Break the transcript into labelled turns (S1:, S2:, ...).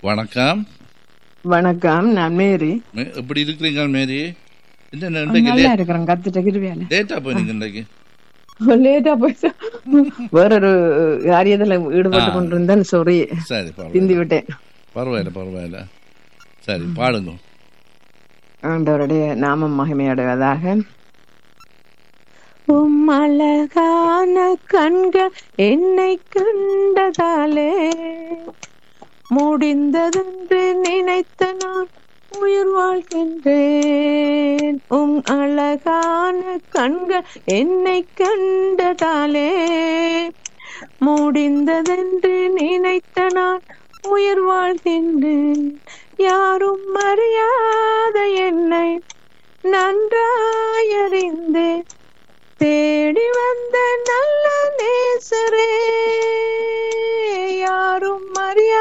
S1: வணக்கம்
S2: வணக்கம் நான் மேரி
S1: மே- எப்படி இருக்கிறீங்க மேரி என்ன இன்றைக்கு
S2: நல்லா இருக்கிறேன் கத்துட்ட கிருவியால
S1: லேட்டா போனீங்க இன்றைக்கு
S2: லேட்டா போயிட்டு வேறொரு காரியத்துல ஈடுபட்டு
S1: ஆ.
S2: கொண்டிருந்தேன் சாரி
S1: சரி
S2: பிந்தி
S1: பரவாயில்ல
S2: விட்டேன்
S1: பரவாயில்ல பரவாயில்ல சரி பாடுங்க
S2: ஆண்டவருடைய நாமம் மகிமையடைவதாக உம் அழகான கண்கள் என்னை கண்டதாலே முடிந்ததென்று நினைத்த நான் உயிர் வாழ்கின்றேன் உம் அழகான கண்கள் என்னை கண்டதாலே முடிந்ததென்று நினைத்த நான் உயிர் வாழ்கின்றேன் யாரும் அறியாத என்னை நன்றாயறிந்தேன் தேடி வந்த நல்ல நேசரே யாரும் அறியாத